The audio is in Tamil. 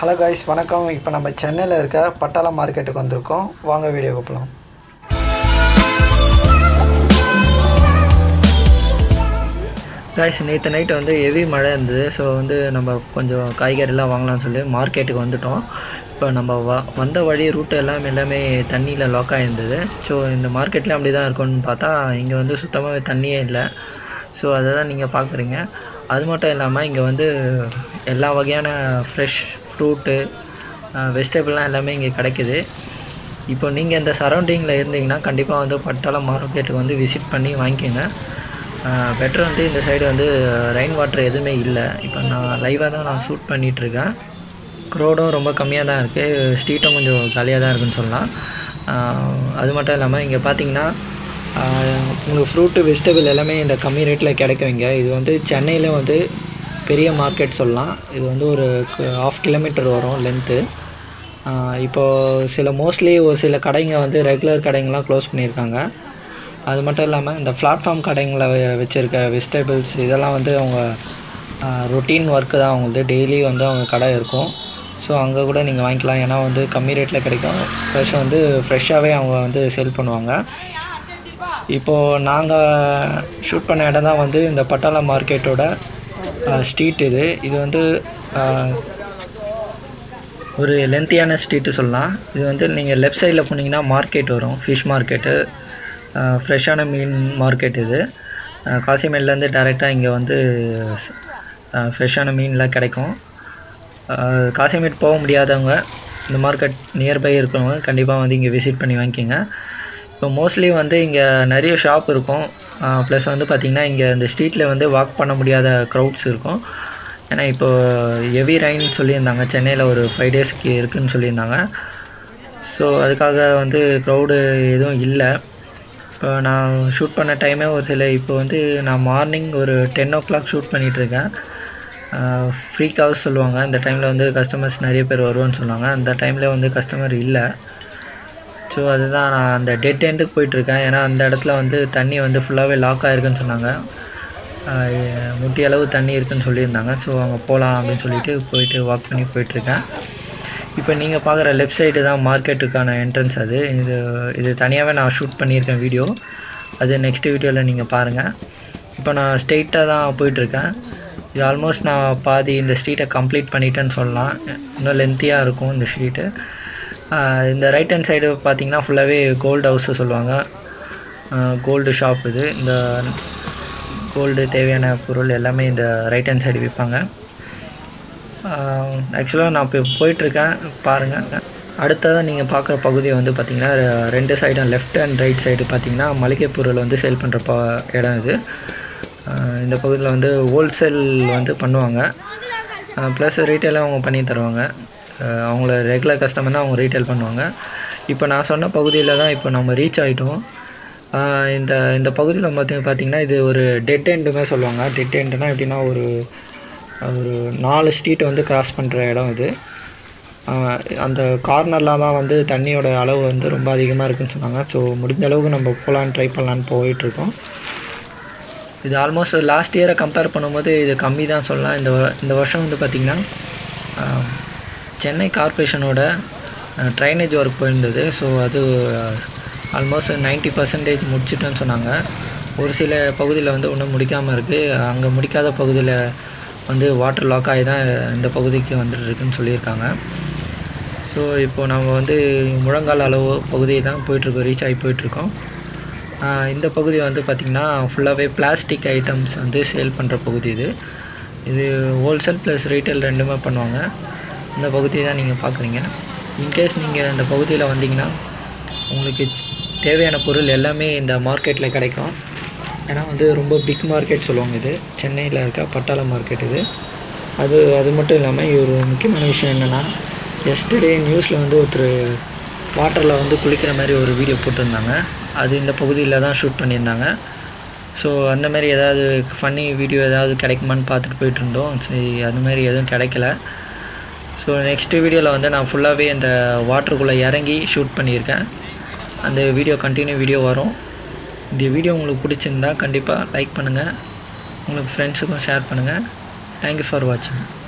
ஹலோ காய்ஸ் வணக்கம் இப்போ நம்ம சென்னையில் இருக்க பட்டாள மார்க்கெட்டுக்கு வந்திருக்கோம் வாங்க வீடியோ போகலாம் காய்ஸ் நேற்று நைட்டு வந்து ஹெவி மழை இருந்தது ஸோ வந்து நம்ம கொஞ்சம் காய்கறிலாம் வாங்கலாம்னு சொல்லி மார்க்கெட்டுக்கு வந்துட்டோம் இப்போ நம்ம வ வந்த வழி ரூட்டு எல்லாம் எல்லாமே தண்ணியில் லாக் ஆகிருந்தது ஸோ இந்த மார்க்கெட்லேயும் அப்படி தான் இருக்கும்னு பார்த்தா இங்கே வந்து சுத்தமாகவே தண்ணியே இல்லை ஸோ அதை தான் நீங்கள் பார்க்குறீங்க அது மட்டும் இல்லாமல் இங்கே வந்து எல்லா வகையான ஃப்ரெஷ் ஃப்ரூட்டு வெஜிடபிள்லாம் எல்லாமே இங்கே கிடைக்குது இப்போ நீங்கள் இந்த சரௌண்டிங்கில் இருந்தீங்கன்னா கண்டிப்பாக வந்து பட்டாளம் மார்க்கெட்டுக்கு வந்து விசிட் பண்ணி வாங்கிக்கோங்க பெட்டர் வந்து இந்த சைடு வந்து ரெயின் வாட்டர் எதுவுமே இல்லை இப்போ நான் லைவாக தான் நான் ஷூட் பண்ணிகிட்ருக்கேன் க்ரோடும் ரொம்ப கம்மியாக தான் இருக்குது ஸ்ட்ரீட்டும் கொஞ்சம் காலியாக தான் இருக்குன்னு சொல்லலாம் அது மட்டும் இல்லாமல் இங்கே பார்த்தீங்கன்னா உங்களுக்கு ஃப்ரூட்டு வெஜிடபிள் எல்லாமே இந்த கம்மி ரேட்டில் கிடைக்குங்க இது வந்து சென்னையில் வந்து பெரிய மார்க்கெட் சொல்லலாம் இது வந்து ஒரு ஆஃப் கிலோமீட்டர் வரும் லென்த்து இப்போது சில மோஸ்ட்லி ஒரு சில கடைங்க வந்து ரெகுலர் கடைங்களாம் க்ளோஸ் பண்ணியிருக்காங்க அது மட்டும் இல்லாமல் இந்த பிளாட்ஃபார்ம் கடைங்களை வச்சுருக்க வெஜிடபிள்ஸ் இதெல்லாம் வந்து அவங்க ரொட்டீன் ஒர்க்கு தான் அவங்களுக்கு டெய்லி வந்து அவங்க கடை இருக்கும் ஸோ அங்கே கூட நீங்கள் வாங்கிக்கலாம் ஏன்னா வந்து கம்மி ரேட்டில் கிடைக்கும் ஃப்ரெஷ் வந்து ஃப்ரெஷ்ஷாகவே அவங்க வந்து செல் பண்ணுவாங்க இப்போது நாங்கள் ஷூட் பண்ண இடம் தான் வந்து இந்த பட்டாளா மார்க்கெட்டோட ஸ்ட்ரீட் இது இது வந்து ஒரு லென்த்தியான ஸ்ட்ரீட்டு சொல்லலாம் இது வந்து நீங்கள் லெஃப்ட் சைடில் போனீங்கன்னா மார்க்கெட் வரும் ஃபிஷ் மார்க்கெட்டு ஃப்ரெஷ்ஷான மீன் மார்க்கெட் இது காசிமேட்லேருந்து டேரெக்டாக இங்கே வந்து ஃப்ரெஷ்ஷான மீன்லாம் கிடைக்கும் காசிமேட் போக முடியாதவங்க இந்த மார்க்கெட் நியர்பை இருக்கிறவங்க கண்டிப்பாக வந்து இங்கே விசிட் பண்ணி வாங்கிக்கோங்க இப்போ மோஸ்ட்லி வந்து இங்கே நிறைய ஷாப் இருக்கும் ப்ளஸ் வந்து பார்த்திங்கன்னா இங்கே இந்த ஸ்ட்ரீட்டில் வந்து வாக் பண்ண முடியாத க்ரௌட்ஸ் இருக்கும் ஏன்னா இப்போது ஹெவி ரைன் சொல்லியிருந்தாங்க சென்னையில் ஒரு ஃபைவ் டேஸ்க்கு இருக்குதுன்னு சொல்லியிருந்தாங்க ஸோ அதுக்காக வந்து க்ரௌடு எதுவும் இல்லை இப்போ நான் ஷூட் பண்ண டைமே ஒரு சில இப்போ வந்து நான் மார்னிங் ஒரு டென் ஓ கிளாக் ஷூட் பண்ணிகிட்ருக்கேன் ஃப்ரீ கவர்ஸ் சொல்லுவாங்க இந்த டைமில் வந்து கஸ்டமர்ஸ் நிறைய பேர் வருவோன்னு சொன்னாங்க அந்த டைமில் வந்து கஸ்டமர் இல்லை ஸோ அதுதான் நான் அந்த டெட் எண்டுக்கு போயிட்டுருக்கேன் ஏன்னா அந்த இடத்துல வந்து தண்ணி வந்து ஃபுல்லாகவே லாக் ஆகிருக்குன்னு சொன்னாங்க முட்டி அளவு தண்ணி இருக்குன்னு சொல்லியிருந்தாங்க ஸோ அங்கே போகலாம் அப்படின்னு சொல்லிட்டு போயிட்டு வாக் பண்ணி போயிட்டுருக்கேன் இப்போ நீங்கள் பார்க்குற லெஃப்ட் சைடு தான் மார்க்கெட்டுக்கான என்ட்ரன்ஸ் அது இது இது தனியாகவே நான் ஷூட் பண்ணியிருக்கேன் வீடியோ அது நெக்ஸ்ட் வீடியோவில் நீங்கள் பாருங்கள் இப்போ நான் ஸ்ட்ரெயிட்டாக தான் போயிட்டுருக்கேன் இது ஆல்மோஸ்ட் நான் பாதி இந்த ஸ்ட்ரீட்டை கம்ப்ளீட் பண்ணிட்டேன்னு சொல்லலாம் இன்னும் லென்த்தியாக இருக்கும் இந்த ஸ்ட்ரீட்டு இந்த ரைட் ஹேண்ட் சைடு பார்த்திங்கன்னா ஃபுல்லாகவே கோல்டு ஹவுஸு சொல்லுவாங்க கோல்டு ஷாப் இது இந்த கோல்டு தேவையான பொருள் எல்லாமே இந்த ரைட் ஹேண்ட் சைடு விற்பாங்க ஆக்சுவலாக நான் இப்போ போயிட்டுருக்கேன் பாருங்கள் அடுத்ததாக நீங்கள் பார்க்குற பகுதியை வந்து பார்த்திங்கன்னா ரெண்டு சைடும் லெஃப்ட் அண்ட் ரைட் சைடு பார்த்திங்கன்னா மளிகை பொருள் வந்து சேல் பண்ணுற ப இடம் இது இந்த பகுதியில் வந்து ஹோல்சேல் வந்து பண்ணுவாங்க ப்ளஸ் ரீட்டைலாக அவங்க பண்ணி தருவாங்க அவங்கள ரெகுலர் கஸ்டமர்னால் அவங்க ரீட்டைல் பண்ணுவாங்க இப்போ நான் சொன்ன பகுதியில் தான் இப்போ நம்ம ரீச் ஆகிட்டோம் இந்த இந்த பகுதியில் பார்த்தி பார்த்திங்கன்னா இது ஒரு டெட் எண்டுமே சொல்லுவாங்க டெட் எண்டுனா எப்படின்னா ஒரு ஒரு நாலு ஸ்ட்ரீட் வந்து கிராஸ் பண்ணுற இடம் இது அந்த கார்னரில் தான் வந்து தண்ணியோட அளவு வந்து ரொம்ப அதிகமாக இருக்குன்னு சொன்னாங்க ஸோ முடிஞ்ச அளவுக்கு நம்ம போகலான்னு ட்ரை பண்ணலான்னு போயிட்டுருக்கோம் இது ஆல்மோஸ்ட் லாஸ்ட் இயரை கம்பேர் பண்ணும்போது இது கம்மி தான் சொல்லலாம் இந்த இந்த வருஷம் வந்து பார்த்திங்கன்னா சென்னை கார்பரேஷனோட ட்ரைனேஜ் ஒர்க் போயிருந்தது ஸோ அது ஆல்மோஸ்ட் நைன்ட்டி பர்சன்டேஜ் முடிச்சிட்டோன்னு சொன்னாங்க ஒரு சில பகுதியில் வந்து இன்னும் முடிக்காமல் இருக்குது அங்கே முடிக்காத பகுதியில் வந்து வாட்டர் லாக் ஆகி தான் இந்த பகுதிக்கு வந்துட்டுருக்குன்னு சொல்லியிருக்காங்க ஸோ இப்போது நம்ம வந்து முழங்கால் அளவு பகுதியை தான் போயிட்டுருக்கோம் ரீச் ஆகி போயிட்டுருக்கோம் இந்த பகுதி வந்து பார்த்திங்கன்னா ஃபுல்லாகவே பிளாஸ்டிக் ஐட்டம்ஸ் வந்து சேல் பண்ணுற பகுதி இது இது ஹோல்சேல் ப்ளஸ் ரீட்டைல் ரெண்டுமே பண்ணுவாங்க இந்த பகுதியை தான் நீங்கள் பார்க்குறீங்க இன்கேஸ் நீங்கள் இந்த பகுதியில் வந்தீங்கன்னா உங்களுக்கு தேவையான பொருள் எல்லாமே இந்த மார்க்கெட்டில் கிடைக்கும் ஏன்னா வந்து ரொம்ப பிக் மார்க்கெட் சொல்லுவாங்க இது சென்னையில் இருக்க பட்டாள மார்க்கெட் இது அது அது மட்டும் இல்லாமல் ஒரு முக்கியமான விஷயம் என்னென்னா எஸ்டர்டே நியூஸில் வந்து ஒருத்தர் வாட்டரில் வந்து குளிக்கிற மாதிரி ஒரு வீடியோ போட்டிருந்தாங்க அது இந்த பகுதியில் தான் ஷூட் பண்ணியிருந்தாங்க ஸோ அந்த மாதிரி ஏதாவது ஃபன்னி வீடியோ ஏதாவது கிடைக்குமான்னு பார்த்துட்டு போயிட்டுருந்தோம் சரி அது மாதிரி எதுவும் கிடைக்கல ஸோ நெக்ஸ்ட்டு வீடியோவில் வந்து நான் ஃபுல்லாகவே இந்த வாட்டருக்குள்ளே இறங்கி ஷூட் பண்ணியிருக்கேன் அந்த வீடியோ கண்டினியூ வீடியோ வரும் இந்த வீடியோ உங்களுக்கு பிடிச்சிருந்தா கண்டிப்பாக லைக் பண்ணுங்கள் உங்களுக்கு ஃப்ரெண்ட்ஸுக்கும் ஷேர் பண்ணுங்கள் தேங்க்யூ ஃபார் வாட்சிங்